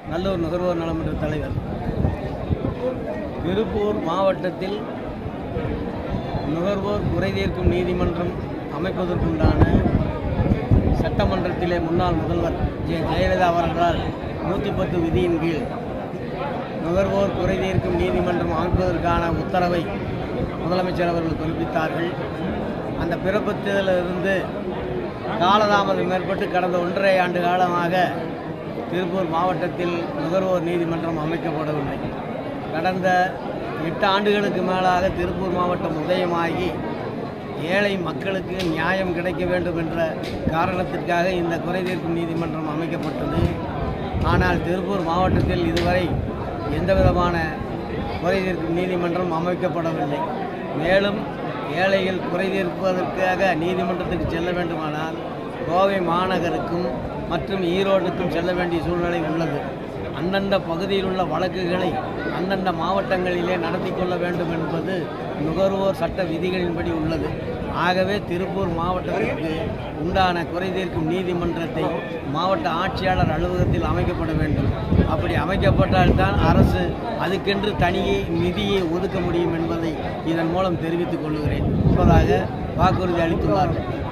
நல்லூர் நுகர்வோர் நலமன்ற தலைவர் திருப்பூர் மாவட்டத்தில் நுகர்வோர் குறைதீர்க்கும் நீதிமன்றம் அமைப்பதற்குண்டான சட்டமன்றத்திலே முன்னாள் முதல்வர் ஜெ ஜெயலலிதா அவர்களால் நூற்றி பத்து விதியின் கீழ் நுகர்வோர் குறைதீர்க்கும் நீதிமன்றம் அமைப்பதற்கான உத்தரவை முதலமைச்சர் அவர்கள் பிறப்பித்தார்கள் அந்த பிறப்பித்ததிலிருந்து காலதாமதம் ஏற்பட்டு கடந்த ஒன்றரை ஆண்டு காலமாக திருப்பூர் மாவட்டத்தில் நுகர்வோர் நீதிமன்றம் அமைக்கப்படவில்லை கடந்த எட்டு ஆண்டுகளுக்கு மேலாக திருப்பூர் மாவட்டம் உதயமாகி ஏழை மக்களுக்கு நியாயம் கிடைக்க வேண்டும் என்ற காரணத்திற்காக இந்த குறைதீர்க்கும் நீதிமன்றம் அமைக்கப்பட்டது ஆனால் திருப்பூர் மாவட்டத்தில் இதுவரை எந்த விதமான குறைதீர்க்கும் நீதிமன்றம் அமைக்கப்படவில்லை மேலும் ஏழைகள் குறைதீர்ப்பதற்காக நீதிமன்றத்துக்கு செல்ல வேண்டுமானால் கோவை மாநகருக்கும் மற்றும் ஈரோடுக்கும் செல்ல வேண்டிய சூழ்நிலை உள்ளது அந்தந்த பகுதியில் உள்ள வழக்குகளை அந்தந்த மாவட்டங்களிலே நடத்தி கொள்ள வேண்டும் என்பது நுகர்வோர் சட்ட விதிகளின்படி உள்ளது ஆகவே திருப்பூர் மாவட்டத்திற்கு உண்டான குறைதீர்க்கும் நீதிமன்றத்தை மாவட்ட ஆட்சியாளர் அலுவலகத்தில் அமைக்கப்பட வேண்டும் அப்படி அமைக்கப்பட்டால்தான் அரசு அதுக்கென்று தனியே நிதியை ஒதுக்க முடியும் என்பதை இதன் மூலம் தெரிவித்துக் கொள்கிறேன் முன்பதாக வாக்குறுதி அளித்துள்ளார்கள்